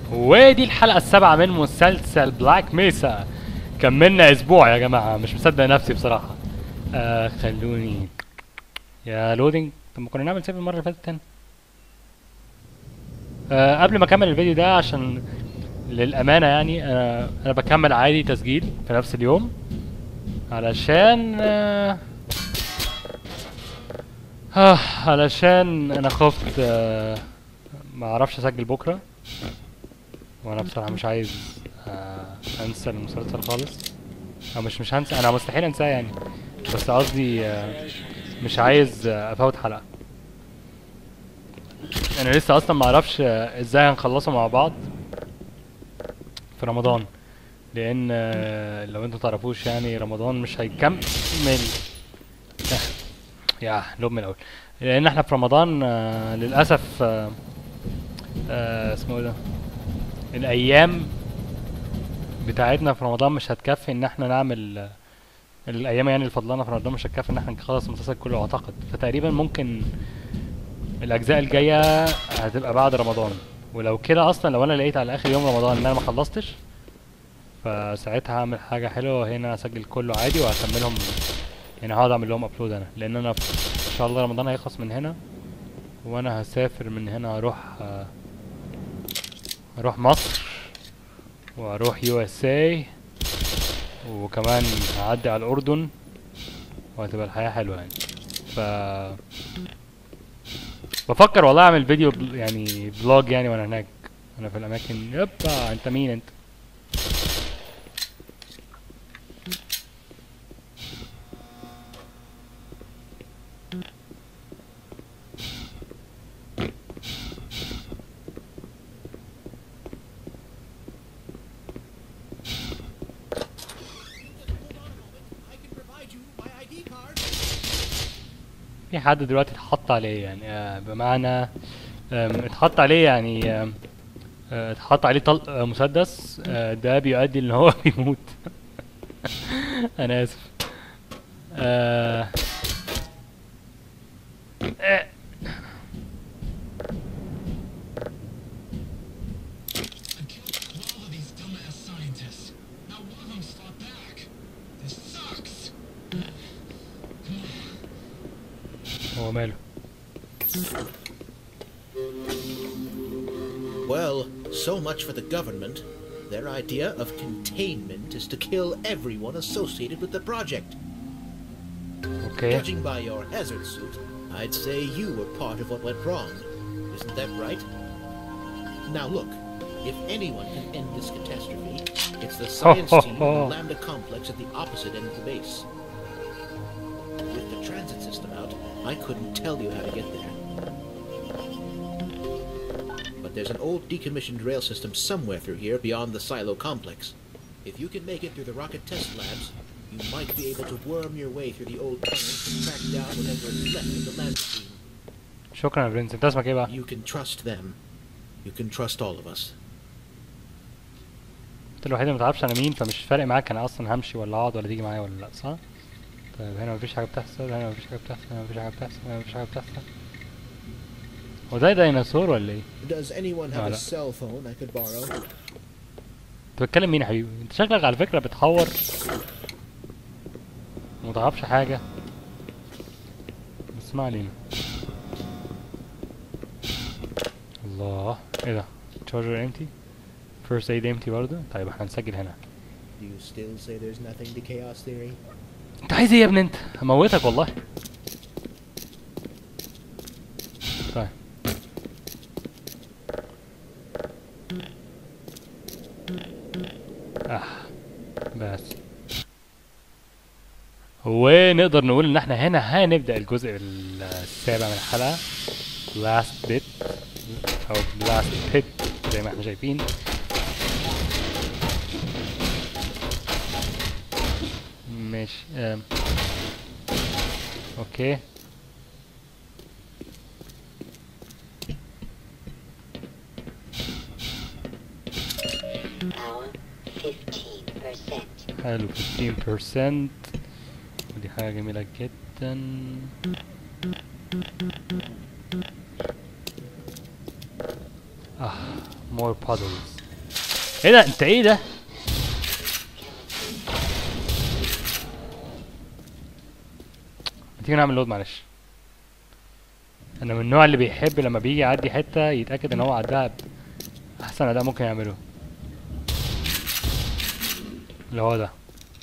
ودي الحلقة السابعة من مسلسل بلاك ميسا كملنا اسبوع يا جماعة مش مصدق نفسي بصراحة آه خلوني يا لودينج طب ما كنا نعمل سيف المرة اللي فاتت تاني آه قبل ما اكمل الفيديو ده عشان للأمانة يعني آه انا بكمل عادي تسجيل في نفس اليوم علشان آه آه علشان انا خفت آه ما اعرفش اسجل بكره وانا بصراحه مش عايز آه انسى المسلسل خالص او مش مش هنسى انا مستحيل انساه يعني بس قصدي آه مش عايز آه افوت حلقه انا لسه اصلا ما اعرفش آه ازاي هنخلصه مع بعض في رمضان لان آه لو انتوا تعرفوش يعني رمضان مش هيكمل يا لوب من الاول لان احنا في رمضان آه للاسف آه آه اسمه ايه ده الايام بتاعتنا في رمضان مش هتكفي ان احنا نعمل آه الايام يعني اللي فضلنا في رمضان مش هتكفي ان احنا نخلص المسلسل كله اعتقد فتقريبا ممكن الاجزاء الجايه هتبقى بعد رمضان ولو كده اصلا لو انا لقيت على اخر يوم رمضان ان انا ما خلصتش فساعتها هعمل حاجه حلوه هنا اسجل كله عادي وهكملهم يعني هقعد اعمل لهم ابلود انا لان انا في ان شاء الله رمضان هيخلص من هنا وانا هسافر من هنا هروح آه هروح مصر واروح يو اس اي وكمان هعدي على الاردن وهتبقى الحياه حلوه يعني ف بفكر والله اعمل فيديو بل... يعني فلوج يعني وانا هناك انا في الاماكن يبا انت مين انت في حد دلوقتي اتحط عليه يعني آه بمعنى آم، اتحط عليه يعني آم، آه، اتحط عليه طلق آه، مسدس آه، ده بيؤدي ان هو بيموت انا اسف آه، آه، I killed 12 of these dumbass scientists. Not one of them fought back. This sucks. هو ماله Well, so much for the government. Their idea of containment is to kill everyone associated with the project. اوكي Judging by your hazard suit, I'd say you were part of what went wrong. Isn't that right? Now look, if anyone can end this catastrophe, it's the science team in the Lambda complex at the opposite end of the base. With the transit system out, I couldn't tell you how to get there. But there's an old decommissioned rail system somewhere through here beyond the silo complex. If you can make it through the rocket test labs, you might be able to worm your way through the old tunnels and track down whatever is left of the Lambda team. شكرا يا برنس انت اسمك ايه بقى؟ You can trust them. You can trust all of us. انت الوحيد اللي متعرفش انا مين فمش فارق معاك انا اصلا همشي ولا اقعد ولا تيجي معايا ولا لا صح؟ طيب هنا مفيش حاجة بتحصل هنا مفيش حاجة بتحصل هنا مفيش حاجة بتحصل هنا مفيش حاجة بتحصل هو ده ديناصور ولا ايه؟ Does anyone have No, a no. cell phone I could borrow? انت بتتكلم مين يا حبيبي؟ انت شكلك على فكرة بتحور ومتعرفش حاجة بس ما علينا الله ايه ده؟ تشارجر امتي؟ فيرست ايد امتي برضه؟ طيب احنا هنسجل هنا Do you still say there's nothing to chaos theory? انت عايز ايه يا ابني انت؟ هموتك والله طيب اه بس ونقدر نقول ان احنا هنا هنبدأ الجزء السابع من الحلقة last bit او last pit زي ما احنا شايفين ماشي ام. اوكي Power 15%. حلو 15% ودي حاجة جميلة جدا اه more puddles ايه ده انت ايه ده تيجي نعمل لود معلش انا من النوع اللي بيحب لما بيجي يعدي حته يتاكد ان هو عدها احسن اداء ممكن يعمله اللي هو ده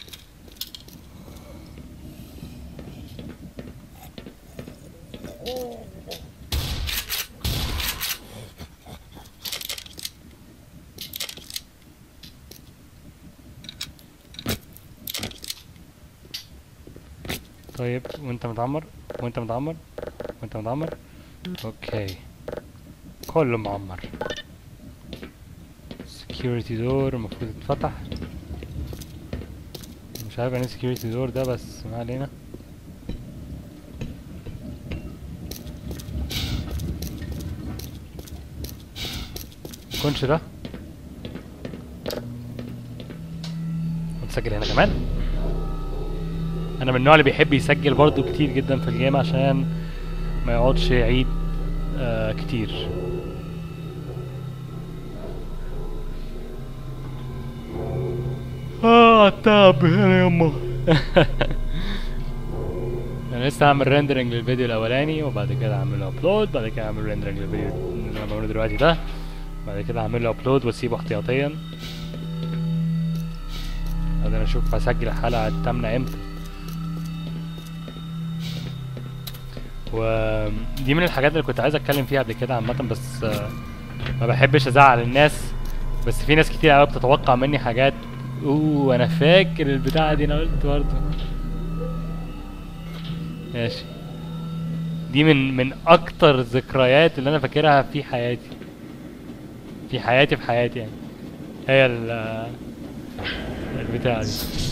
طيب وانت متعمر وانت متعمر وانت متعمر اوكي كله معمر security door المفروض يتفتح مش عارف يعني security door ده بس ما علينا يكونش ده ونسجل هنا كمان انا من النوع اللي بيحب يسجل برضو كتير جدا في الجيم عشان ما يقعدش يعيد آه كتير اه تعب هنا يما انا لسه هعمل ريندرنج للفيديو الاولاني وبعد كده هعمل له ابلود بعد كده هعمل ريندرنج للفيديو اللي انا بعمله دلوقتي ده بعد كده هعمل له ابلود واسيبه احتياطيا بعدين اشوف هسجل الحلقه التامنه امتى ودي من الحاجات اللي كنت عايز اتكلم فيها قبل كده عامه بس آه، ما بحبش ازعل الناس بس في ناس كتير قوي بتتوقع مني حاجات اوه انا فاكر البتاعه دي انا قلت برضه ماشي دي من من اكتر الذكريات اللي انا فاكرها في حياتي في حياتي في حياتي يعني هي ال البتاعه دي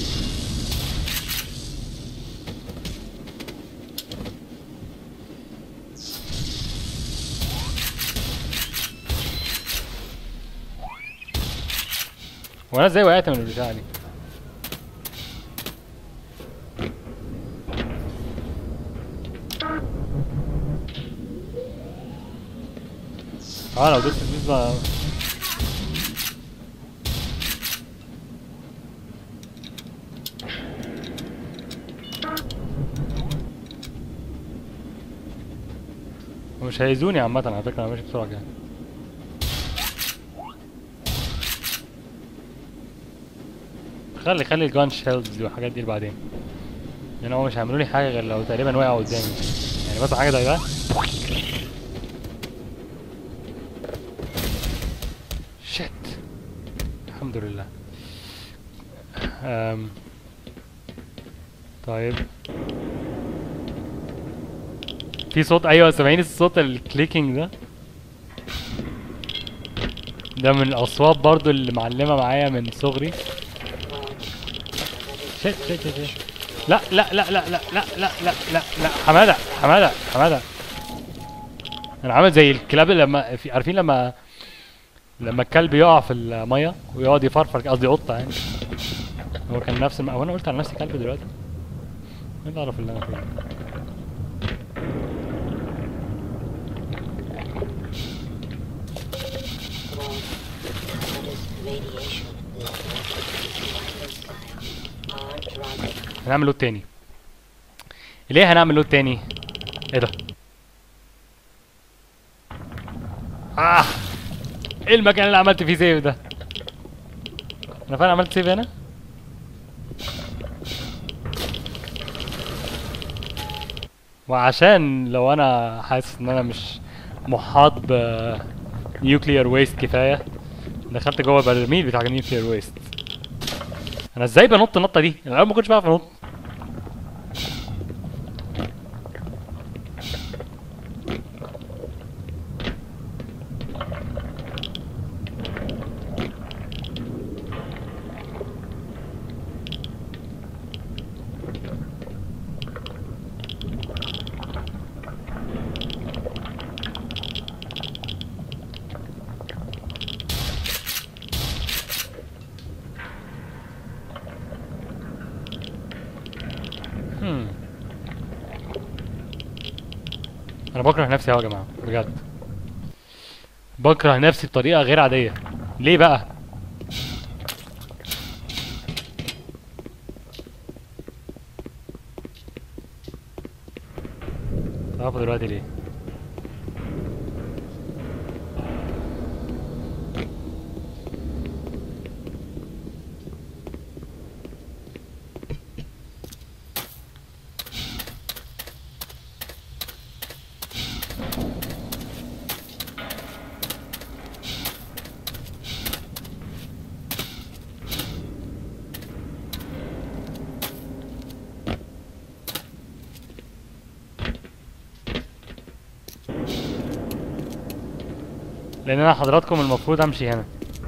وانا ازاي وقعت من البتاعه دي اه لو دوست دوست بقى ومش هيزوني عامة على فكرة انا ماشي بسرعة كده خلي خلي الجان شيلدز دي والحاجات دي بعدين لان هو مش هيعملوا لي حاجة غير لو تقريبا وقعوا قدامي يعني مثلا حاجة زي ده شيت الحمد لله أم. طيب في صوت ايوه سامعين الصوت الكليكينج ده ده من الاصوات برضو اللي معلمه معايا من صغري شيت شيت شيت شيت. لا لا لا لا لا لا لا لا لا لا حماده حماده حماده انا عامل زي الكلاب اللي لما في عارفين لما لما الكلب يقع في الميه ويقعد يفرفر قصدي قطه يعني هو كان نفس الم... هو انا قلت على نفسي كلب دلوقتي مين اللي اعرف اللي انا فيه radiation are drugging. هنعمل لود تاني ليه هنعمل لود تاني ايه ده اه ايه المكان اللي عملت فيه سيف ده انا فعلا عملت سيف هنا وعشان لو انا حاسس ان انا مش محاط ب نيوكليير ويست كفايه دخلت جوه البرميل بتاع النيوكليير ويست انا ازاي بنط النطه دي انا الاول ما كنتش بعرف انط هم. انا بكره نفسي اهو يا جماعه بجد بكره نفسي بطريقه غير عاديه ليه بقى تعرفوا دلوقتي ليه لان انا حضراتكم المفروض امشي هنا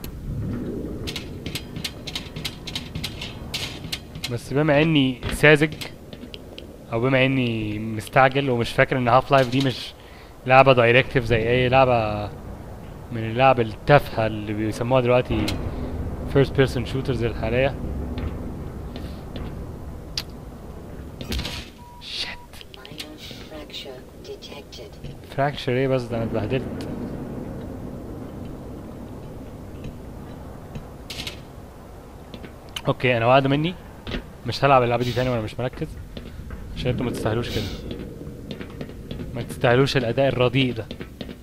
بس بما اني ساذج او بما اني مستعجل ومش فاكر ان هاف لايف دي مش لعبة دايركتيف زي اي لعبة من اللعب التافهة اللي بيسموها دلوقتي first person shooters الحالية shit Minor fracture detected. فراكشر ايه بس ده انا اتبهدلت اوكي انا وعد مني مش هلعب اللعبه دي تاني وانا مش مركز عشان انتوا ما تستاهلوش كده ما تستاهلوش الاداء الرديء ده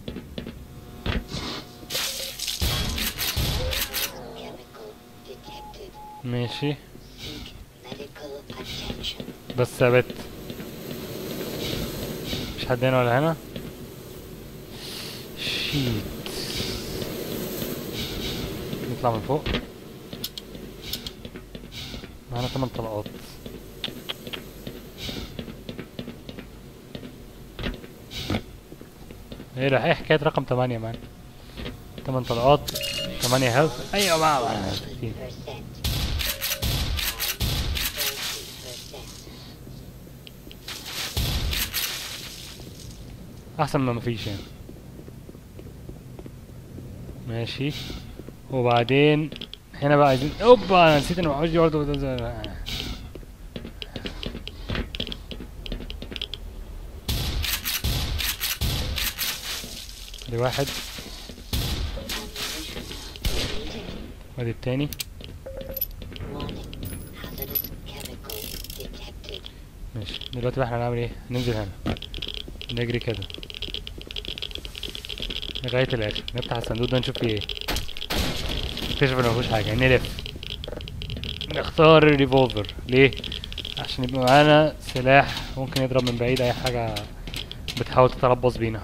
Chemical detected. ماشي Seek medical attention. بس ثابت مش حد هنا ولا هنا شيت نطلع من فوق معانا 8 طلقات ايه ده ايه حكاية رقم 8 مان 8 طلقات 8 هيلث ايوه بقى بقى. 30%. احسن ما مفيش يعني ماشي وبعدين هنا بقى عايزين اوبا انا نسيت ان معوش دي برضه دي واحد وادي التاني Warning. Hazardous chemical detected. ماشي دلوقتي بقى احنا هنعمل ايه ننزل هنا نجري كده لغاية الآخر نفتح الصندوق ده نشوف فيه ايه نكتشف ان مفيهوش حاجة نلف نختار الريفولفر ليه؟ عشان يبقى معانا سلاح ممكن يضرب من بعيد أي حاجة بتحاول تتربص بينا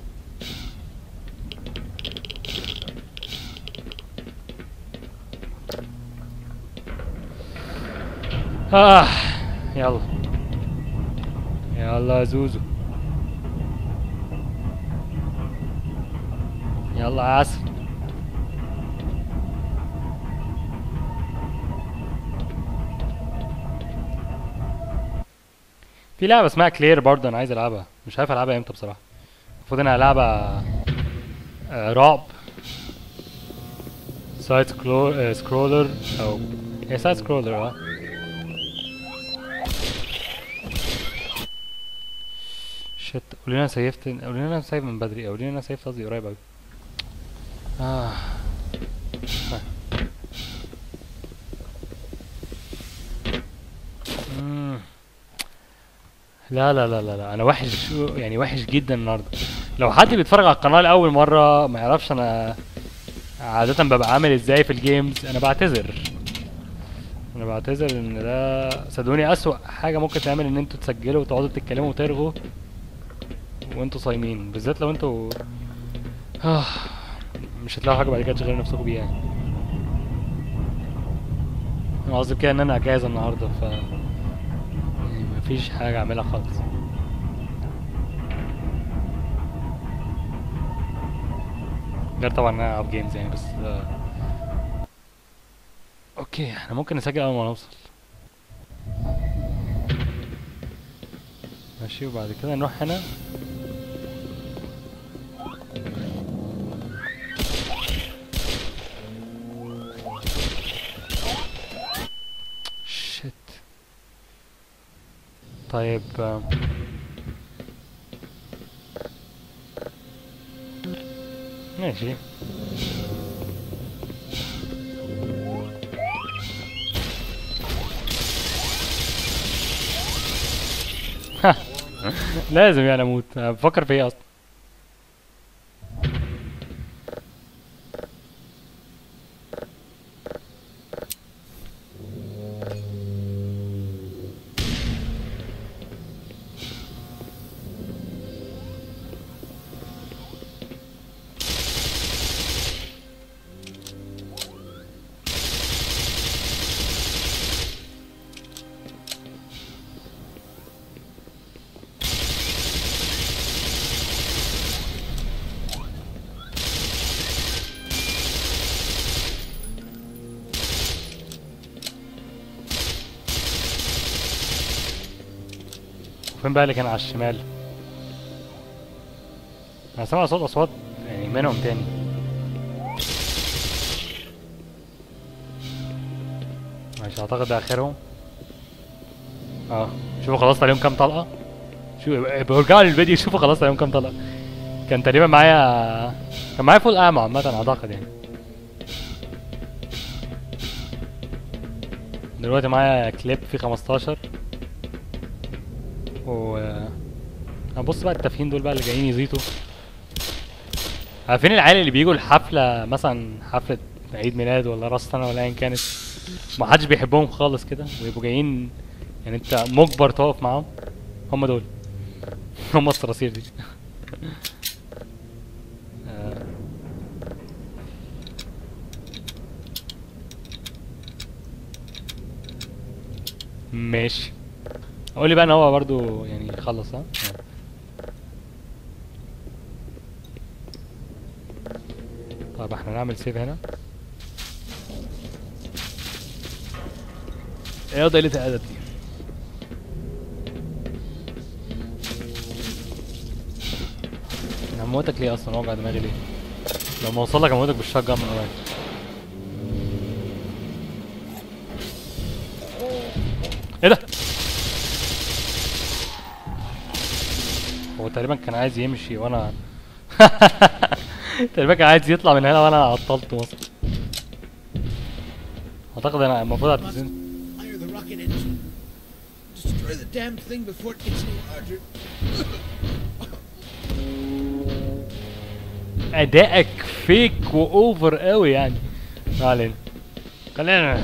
آه يلا يلا يا زوزو يلا يا عسل في لعبة اسمها كلير برضه انا عايز العبها مش عارف العبها امتى بصراحة المفروض انها لعبة آه، رعب سايد سكرولر او هي سايد سكرولر اه شت قولي لي انا سيفت قولي لي انا سيف من بدري قولي لي انا سيفت قصدي قريب اوي اه ها. مم. لا لا لا لا لا انا وحش يعني وحش جدا النهارده لو حد بيتفرج على القناه لاول مره ما يعرفش انا عاده ببقى عامل ازاي في الجيمز انا بعتذر انا بعتذر ان ده صدقوني اسوأ حاجه ممكن تعمل ان انتوا تسجلوا وتقعدوا تتكلموا وترغوا وانتوا صايمين بالذات لو انتوا آه مش هتلاقوا حاجه بعد كده تشغلوا نفسكم بيها يعني انا قصدي كده ان انا اجازه النهارده ف يعني مفيش حاجه اعملها خالص غير طبعا ان انا العب جيمز يعني بس آه. اوكي احنا ممكن نسجل اول ما نوصل ماشي وبعد كده نروح هنا شت طيب آم. ماشي ها لازم يعني اموت أنا بفكر في ايه اصلا فين بقى اللي كان على الشمال انا سامع صوت اصوات يعني منهم تاني ماشي اعتقد ده اخرهم اه شوفوا خلصت عليهم كام طلقه شو بيرجعوا للفيديو شوفوا خلصت عليهم كام طلقه كان تقريبا معايا كان معايا فول اعمى عامه اعتقد يعني دلوقتي معايا كليب فيه 15 و هنبص بقى التافهين دول بقى اللي جايين يزيطوا عارفين العيال اللي بيجوا الحفلة مثلا حفلة عيد ميلاد ولا راس سنة ولا ايا كانت محدش بيحبهم خالص كده ويبقوا جايين يعني انت مجبر تقف معاهم هم دول هم الصراصير دي آه. ماشي قول لي بقى ان هو برضو يعني خلص ها آه. طب احنا نعمل سيف هنا ايه قلة الادب دي انا هموتك ليه اصلا وجع دماغي ليه لو ما اوصل لك هموتك بالشوت جان من قريب ايه ده هو تقريبا كان عايز يمشي وانا تقريبا كان عايز يطلع من هنا وانا عطلته مثلا اعتقد انا المفروض اعتزل Fire the rocket engine. Destroy the damn thing before it gets any larger. ادائك فيك واوفر قوي يعني ما علينا خلينا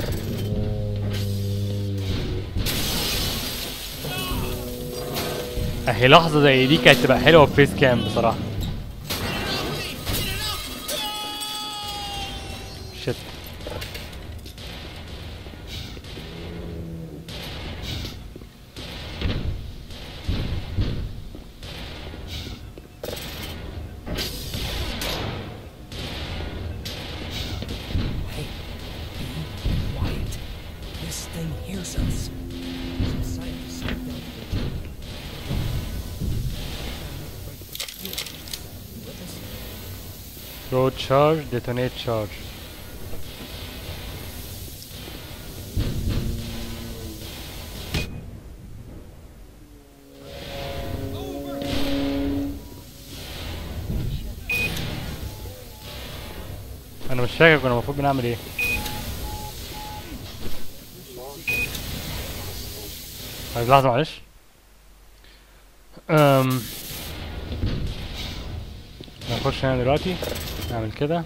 اهي لحظة زي دي كانت تبقى حلوة في فيس كام بصراحة شت Hey, be quiet. This thing hears us. Some scientists stepped out of the jungle. You with us? throw charge detonate charge انا مش فاكر كنا المفروض بنعمل ايه طيب لحظة معلش أم... هنخش هنا دلوقتي نعمل كده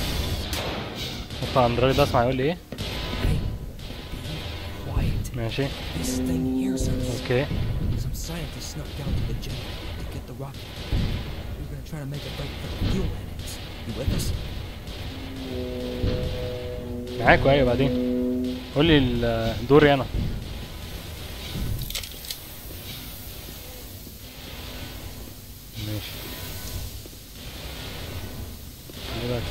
ادخل اندرويد اسمع يقول لي ايه Hey, be quiet. ماشي This thing hears us. اوكي Some scientists snuck down to the jungle to get the rocket. We're gonna try to make a break for the fuel annex. You with us? معاك ايوه بعدين قول لي ال- دوري انا ماشي خلي بالك.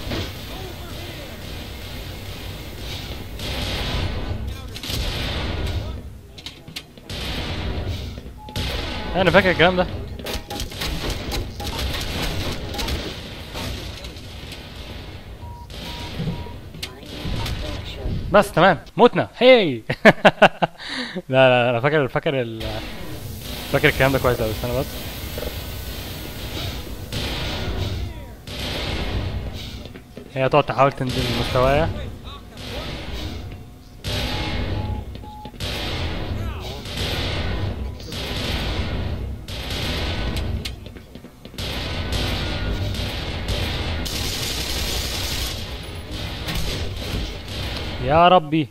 انا فاكر الكلام ده بس تمام متنا هي لا لا انا فاكر فاكر ال فاكر الكلام ده كويس قوي استنى بس هي تقعد تحاول تنزل مستوايا يا ربي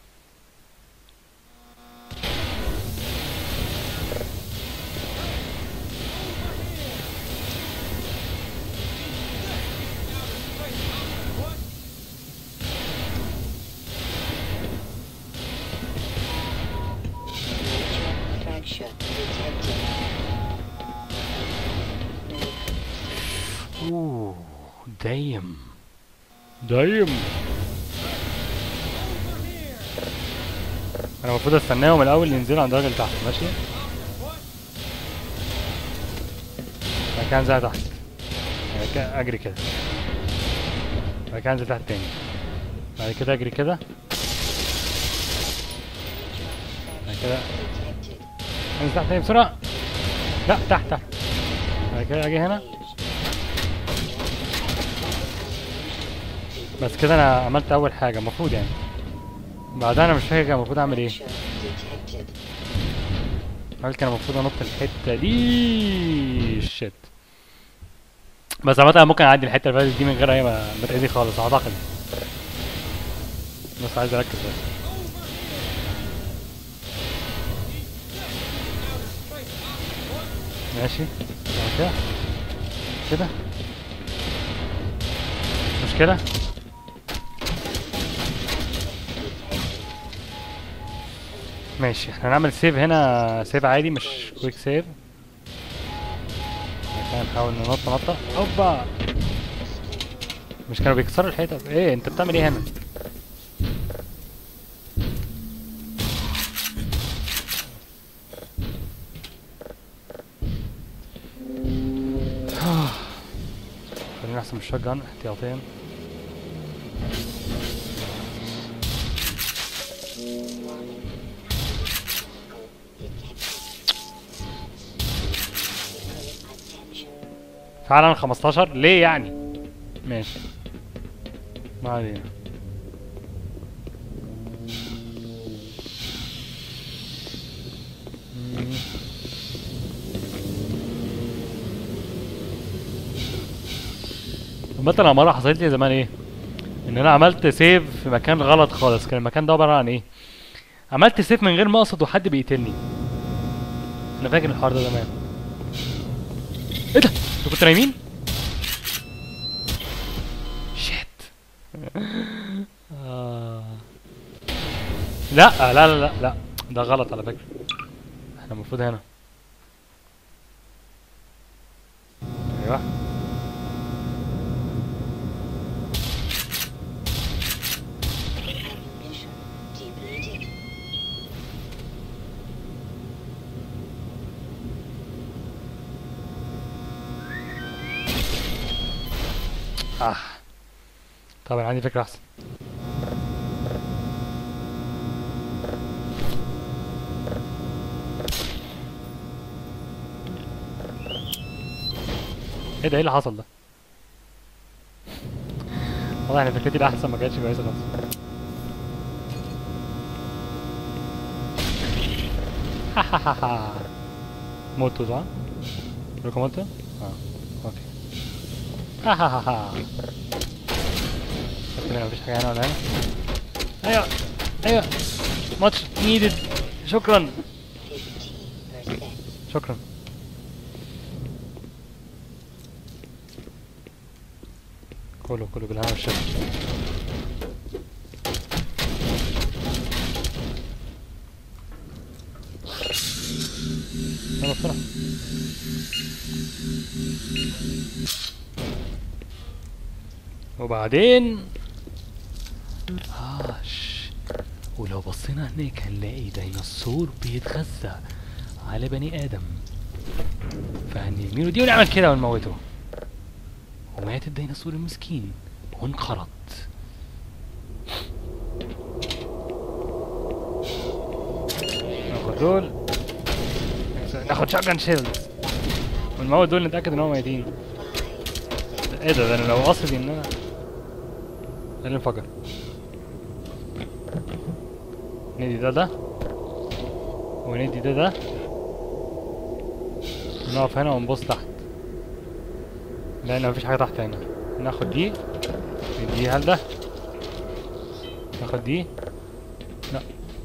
Fracture detected. اوه دايم دايم انا المفروض استناهم الاول ينزلوا عند الراجل تحت ماشي بعد كده انزل تحت بعد كده اجري كده بعد كده انزل تحت تاني بعد كده اجري كده بعد كده Detected. انزل تحت تاني بسرعة لا تحت تحت بعد كده اجي هنا بس كده انا عملت اول حاجة المفروض يعني بعدها انا مش فاكر كان المفروض اعمل ايه Fracture detected. قلت كان المفروض انط الحتة دي شيت بس عامة أنا ممكن اعدي الحتة اللي فاتت دي من غير اي ما ما تأذي خالص اعتقد بس عايز اركز بس ماشي بعد كده كده مش كده ماشي احنا هنعمل سيف هنا سيف عادي مش كويك سيف عشان نحاول ننط نطة اوبا مش كانوا بيكسروا الحيطة ايه انت بتعمل ايه هنا خلينا احسن من الشotgun احتياطيا Attention. فعلا 15 ليه يعني ماشي ما علينا مم. عامة انا مرة حصلت لي زمان ايه ان انا عملت سيف في مكان غلط خالص كان المكان ده عبارة عن ايه عملت سيف من غير ما اقصد وحد بيقتلني انا فاكر الحوار ده زمان ايه ده انتوا كنتوا نايمين شيت آه. لا لا لا لا لا ده غلط على فكرة احنا المفروض هنا ايوه Ammunition depleted. اه طبعا عندي فكرة احسن ايه ده ايه اللي حصل ده والله انا فكرتي الاحسن ما كانتش كويسه خالص موتو صح؟ كلكم موتو؟ اه اوكي ها ها ها ها شفت هنا مفيش حاجة هنا ولا هنا ايوه ايوه ماتش نيدد شكرا 50%. شكرا كله كله بالهنا والشفا يلا بسرعة وبعدين هاش ولو بصينا هناك هنلاقي ديناصور بيتغذى على بني آدم فهنرميله دي ونعمل كده ونموته ومات الديناصور المسكين وانقرض ناخد دول ناخد شotgun شيلد ونموت دول نتأكد ان هم ميتين ايه ده ده انا لو قصدي ان انا ايه اللي انفجر ندي ده ده وندي ده ده نقف هنا ونبص تحت لان مفيش حاجه تحت هنا ناخد دي نديها لده ناخد دي لا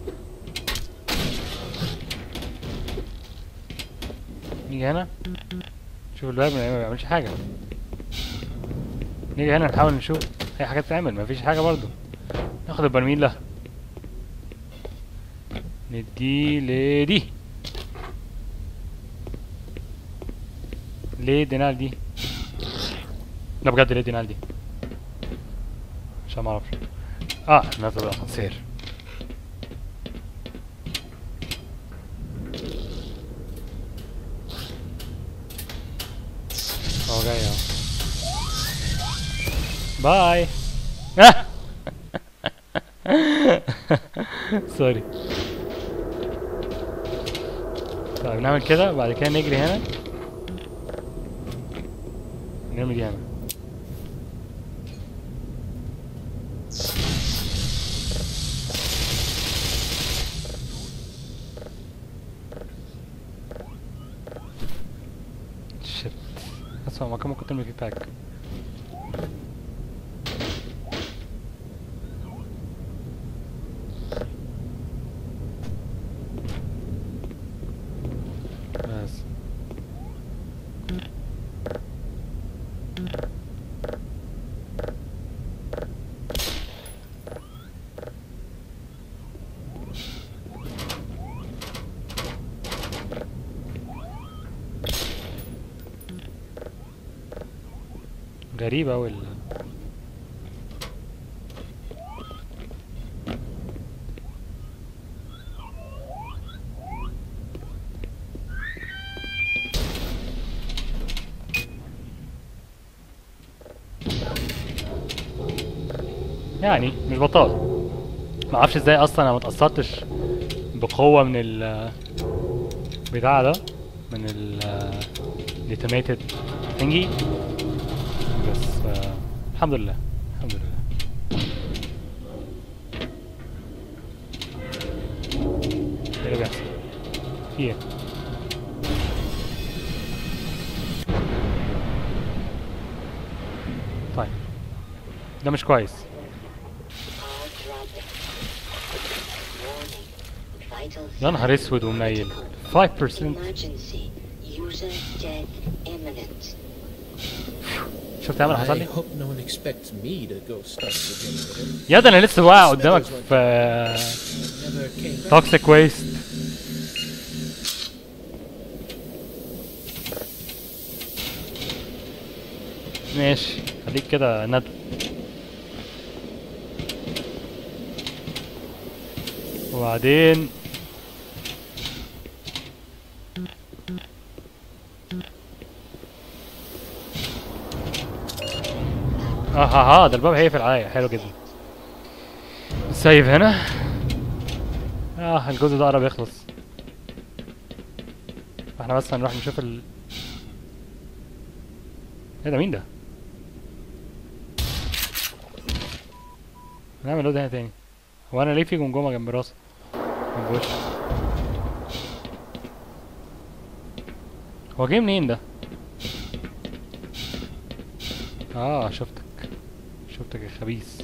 نيجي هنا شوف الباب ما بيعملش حاجة نيجي هنا نحاول نشوف اي حاجة تتعمل مفيش حاجة برضو ناخد البرميل ده ندي لدي ليه اديناها لدي لا بجد ليه اديناها لدي عشان ما اعرفش اه نازل الاسانسير هو جاي اهو باي سوري طيب نعمل كده بعد كده نجري هنا نرمي دي هنا شت اسمع مكان ممكن ترمي فيه باك بس غريبة أوي ال يعني مش بطال ما اعرفش ازاي اصلا انا ما اتأثرتش بقوة من ال بتاع ده من ال detonated thingy بس آه، الحمد لله الحمد لله ايه اللي بيحصل؟ في ايه؟ طيب ده مش كويس All dropping. Warning. Vital يا نهار اسود ومنيل 5% Emergency. User death imminent. شفت عامل حصل I لي؟ hope no one expects me to go start the generator. يا ده انا لسه واقع قدامك في Never came back. توكسيك ويست ماشي خليك كده ند وبعدين اه ها ها ده الباب هيقفل عليا حلو جدا سيف هنا اه الجزء ده قرب يخلص احنا بس هنروح نشوف ال ايه ده مين ده؟ نعمل لود هنا تاني هو انا ليه في جمجمة جنب راسي؟ جنب وشي هو جه منين ده؟ اه شفتك شفتك يا خبيث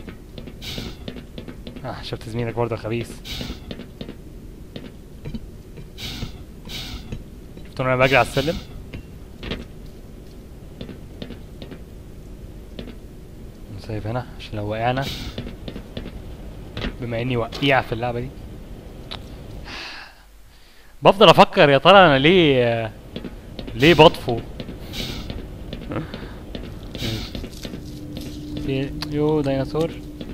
اه شفت زميلك برضه خبيث شفتوا انا بجري على السلم نسيب هنا عشان لو وقعنا بما اني وقيع في اللعبة دي بفضل افكر يا ترى انا ليه ليه بطفو في يو ديناصور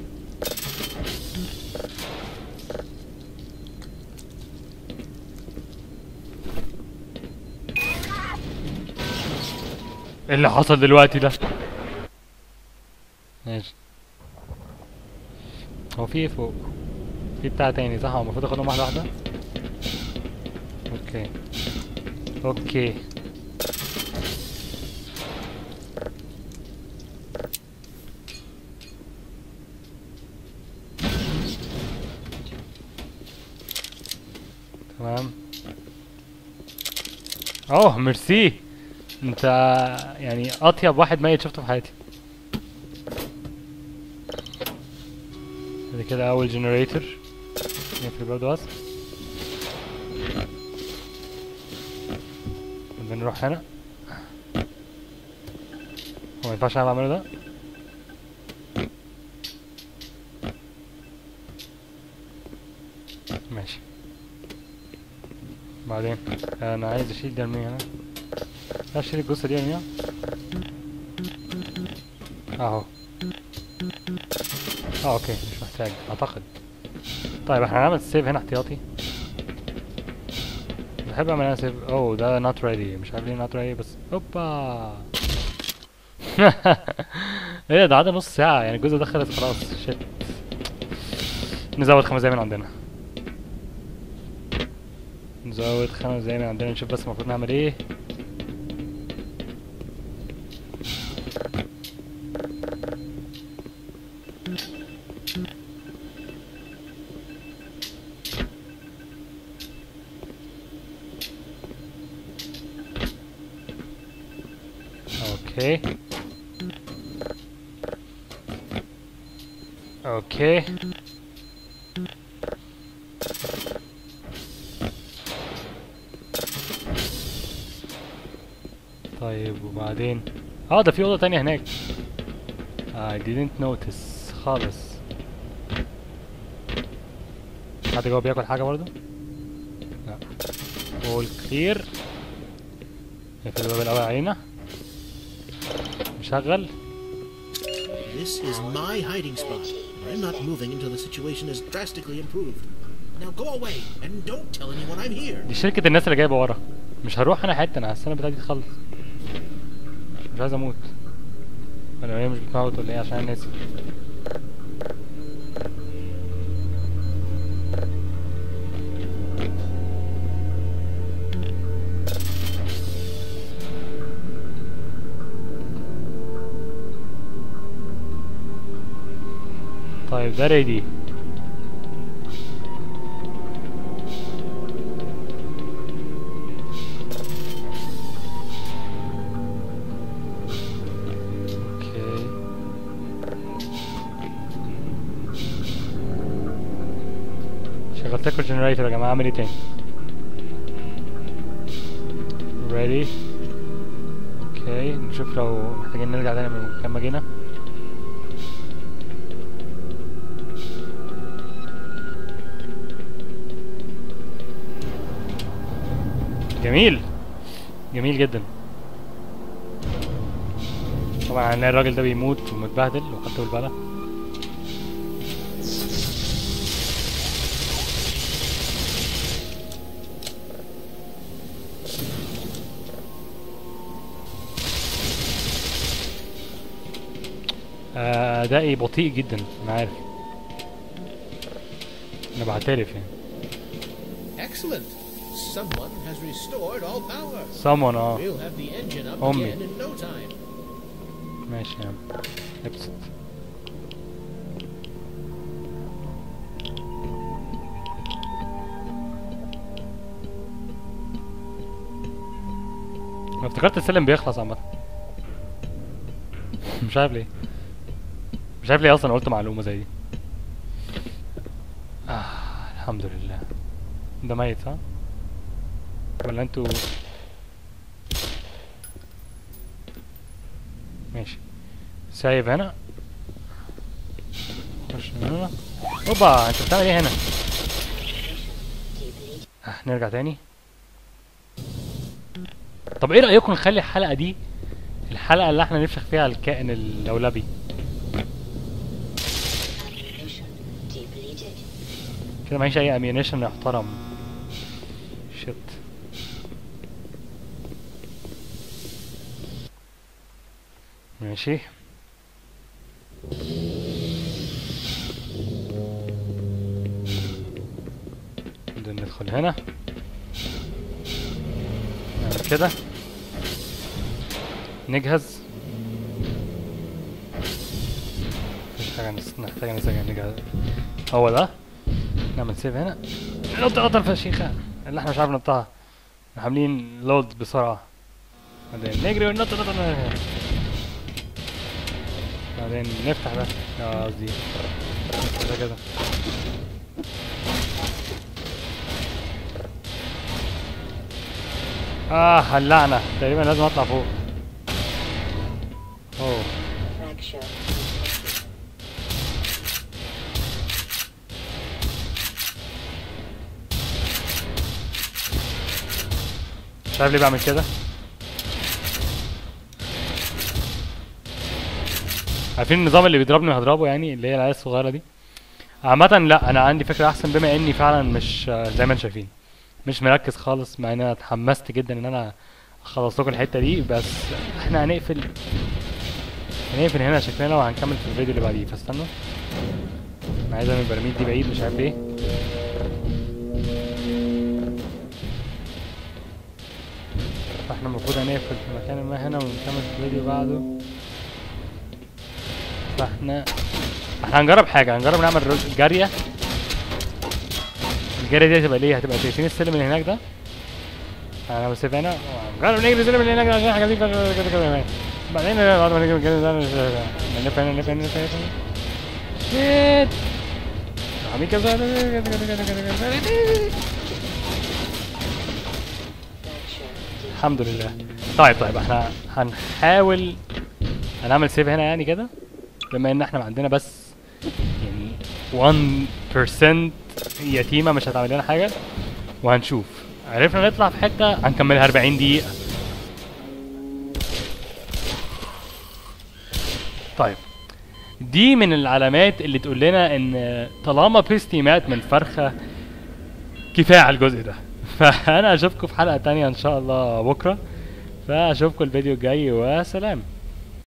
ايه اللي حصل دلوقتي ده ماشي هو في ايه فوق في بتاع تاني صح هو المفروض اخدهم واحده واحده اوكي اوكي تمام اوه ميرسي انت يعني اطيب واحد ميت شفته في حياتي بعد كده اول جنريتور نقفل الباب ده بس بعدين نروح هنا هو ما ينفعش انا بعمله ده ماشي بعدين انا عايز اشيل ده ارميه هنا لا اشيل الجثه دي ارميها اهو اه اوكي مش محتاج اعتقد طيب احنا هنعمل سيف هنا احتياطي بحب اعمل انا سيف اوه ده نوت ريدي مش عارف ليه نوت ريدي بس اوبا ايه ده عدى نص ساعة يعني الجزء ده خلص خلاص شت نزود خمس دقايق من عندنا نزود خمس دقايق من عندنا نشوف بس المفروض نعمل ايه اوكي اوكي طيب وبعدين اه ده في اوضه تانية هناك I didn't notice خالص حد جوه بياكل حاجه برضو لا all clear نقفل الباب الاول علينا نشغل This is my hiding spot. I'm not moving until the situation is drastically improved. Now go away and don't tell anyone I'm here. دي شركة الناس اللي جايبة ورا مش هروح انا حتة انا السنة بتاعتي تخلص مش عايز اموت ولا هي مش بتموت ولا ايه عشان انا ناسي طيب ده ريدي اوكي شغلت لكم الجنريتور يا جماعه اعمل ايه تاني ready اوكي نشوف لو محتاجين نرجع تاني من مكان ما جينا جميل جميل جدا طبعا هنلاقي الراجل ده بيموت ومتبهدل وحطه بالبلا آه، ادائي بطيء جدا انا عارف انا بعترف يعني Excellent. Someone has restored all power. someone اه We'll have the engine up Homie. again in no time. ماشي يا عم ابسط انا افتكرت السلم بيخلص عامة مش عارف ليه مش عارف ليه اصلا قلت معلومة زي دي آه الحمد لله ده ميت صح؟ ولا انتوا ماشي سايب هنا خش من هنا اوبا انت بتعمل ايه هنا آه نرجع تاني طب ايه رأيكم نخلي الحلقة دي الحلقة اللي احنا نفشخ فيها الكائن اللولبي Mission depleted. كده معيش اي اميونيشن يحترم شت ماشي بعدين ندخل هنا نعمل كده نجهز مفيش حاجة نس- نحتاج نسجل نجهز هو ده نعمل سيف هنا نط نط الفشيخة اللي احنا مش عارف نطها احنا عاملين لود بسرعة بعدين نجري وننط نط نط بعدين نفتح ده اه قصدي كده كده اه هلعنا تقريبا لازم اطلع فوق اوه Fracture. مش عارف ليه بعمل كده عارفين النظام اللي بيضربني هضربه يعني اللي هي العيال الصغيرة دي عامة لا انا عندي فكرة احسن بما اني فعلا مش آه، زي ما انتم شايفين مش مركز خالص مع ان انا اتحمست جدا ان انا اخلص لكم الحتة دي بس احنا هنقفل هنقفل هنا شكلنا وهنكمل في الفيديو اللي بعديه فاستنوا انا عايز اعمل البراميل دي بعيد مش عارف ليه فاحنا المفروض هنقفل في مكان ما هنا ونكمل في الفيديو بعده فاحنا احنا هنجرب حاجة هنجرب نعمل رج- جارية الجارية دي هتبقى ليه هتبقى شايفين السلم اللي هناك ده انا بس هنا هنجرب نجري السلم اللي هناك ده عشان حاجة دي كده كده كده بعدين بعد ما نجري الجارية ده نلف هنا نلف هنا نلف هنا شيت عامل كذا كده كده كده كده كده Fracture. الحمد لله طيب طيب احنا هنحاول هنعمل سيف هنا يعني كده بما ان احنا عندنا بس يعني 1% يتيمة مش هتعمل لنا حاجة وهنشوف عرفنا نطلع في حتة هنكملها 40 دقيقة طيب دي من العلامات اللي تقول لنا ان طالما بيستي مات من فرخة كفاية على الجزء ده فانا اشوفكم في حلقة تانية ان شاء الله بكرة فاشوفكم الفيديو الجاي وسلام